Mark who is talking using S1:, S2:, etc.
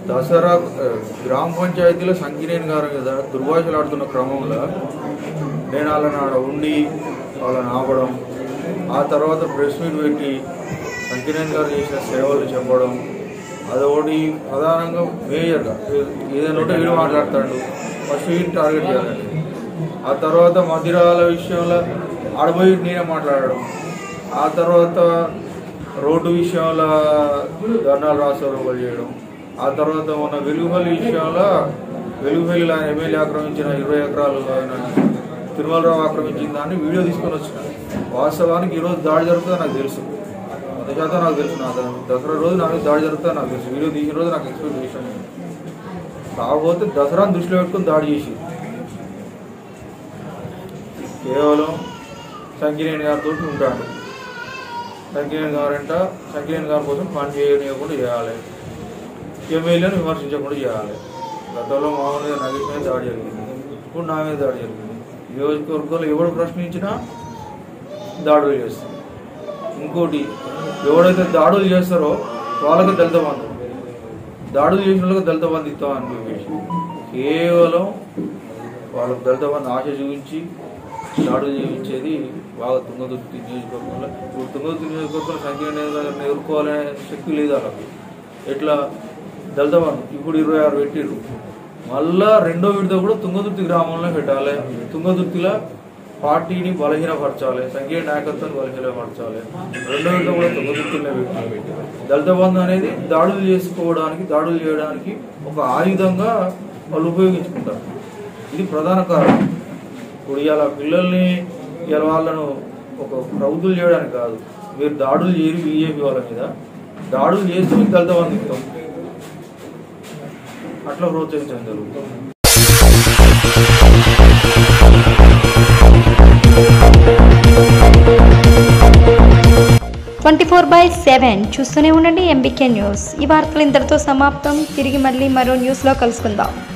S1: దసరా ఆ, గ్రామ పంచాయతీలో సంకినేని గారు మీద దుర్భాషలు ఆడుతున్న క్రమంలో నేను వాళ్ళని ఆడ ఉండి వాళ్ళని ఆపడం ఆ తర్వాత ప్రెస్ మీట్ పెట్టి సంకినేని గారు చేసిన సేవలు చెప్పడం అదొకటి ప్రధానంగా మేజర్గా ఏదైనా ఉంటే వీడు మాట్లాడతాడు ఫస్ట్ వీడిని టార్గెట్ చేయాలండి ఆ తర్వాత మధిరాల విషయంలో ఆడబోయి నేనే మాట్లాడడం ఆ తర్వాత రోడ్డు విషయంలో ధర్నాలు రాసేవారు చేయడం ఆ తర్వాత మన వెలుగుపల్లి విషయంలో వెలుగుపల్లి ఆయన ఎమ్మెల్యే ఆక్రమించిన ఇరవై ఎకరాలు ఆయన తిరుమలరావు ఆక్రమించిన దాన్ని వీడియో తీసుకొని వచ్చిన వాస్తవానికి ఈరోజు దాడి జరుగుతుందో నాకు తెలుసు వంద శాతం నాకు తెలుసు నా ద- దసరా రోజు నాకు దాడి జరుగుతుందో నాకు తెలుసు వీడియో తీసిన రోజు నాకు ఎక్స్పెక్ట్ చేశాను కాకపోతే దసరాను దృష్టిలో పెట్టుకుని దాడి చేసి కేవలం సంకినేని గారితో ఉంటాడు సంకినేని గారంట సంకినేని గారి కోసం పని చేయనివ్వకుండా చేయాలి ఎమ్మెల్యేను విమర్శించకుండా చేయాలి గతంలో మామూలుగా నగేష్ మీద దాడి జరిగింది ఇప్పుడు నా మీద దాడి జరిగింది నియోజకవర్గంలో ఎవడు ప్రశ్నించినా దాడులు చేస్తారు ఇంకోటి ఎవడైతే దాడులు చేస్తారో వాళ్ళకి దళిత బంధు దాడులు చేసిన వాళ్ళకి దళిత బంధు ఇస్తామని చెప్పేసి కేవలం వాళ్ళకు దళిత బంధు ఆశ చూపించి దాడులు చేయించేది బాగా తుంగదుర్తి నియోజకవర్గంలో ఇప్పుడు తుంగదుర్తి నియోజకవర్గంలో సంఖ్య ఎదుర్కోవాలనే శక్తి లేదు వాళ్ళకి ఎట్లా దళిత బంధు ఇప్పుడు ఇరవై ఆరు పెట్టిర్రు మళ్ళా రెండో విడత కూడా తుంగదుర్తి గ్రామంలో పెట్టాలి తుంగదుర్తిలో పార్టీని బలహీనపరచాలి సంఘీయ నాయకత్వాన్ని బలహీనపరచాలి రెండో విడత కూడా తుంగదుర్తిలో పెట్టి దళిత బంధు అనేది దాడులు చేసుకోవడానికి దాడులు చేయడానికి ఒక ఆయుధంగా వాళ్ళు ఉపయోగించుకుంటారు ఇది ప్రధాన కారణం ఇప్పుడు ఇవాళ పిల్లల్ని ఇవాళ వాళ్ళను ఒక ప్రభుత్వం చేయడానికి కాదు మీరు దాడులు చేయరు బీజేపీ వాళ్ళ మీద దాడులు చేస్తే మీకు దళిత బంధు ఇస్తాం అట్లా ప్రోత్సహించడం జరుగుతుంది
S2: ట్వంటీ ఫోర్ బై సెవెన్ చూస్తూనే ఉండండి ఎంబీకే న్యూస్ ఈ వార్తలు ఇంతటితో సమాప్తం తిరిగి మళ్ళీ మరో న్యూస్లో కలుసుకుందాం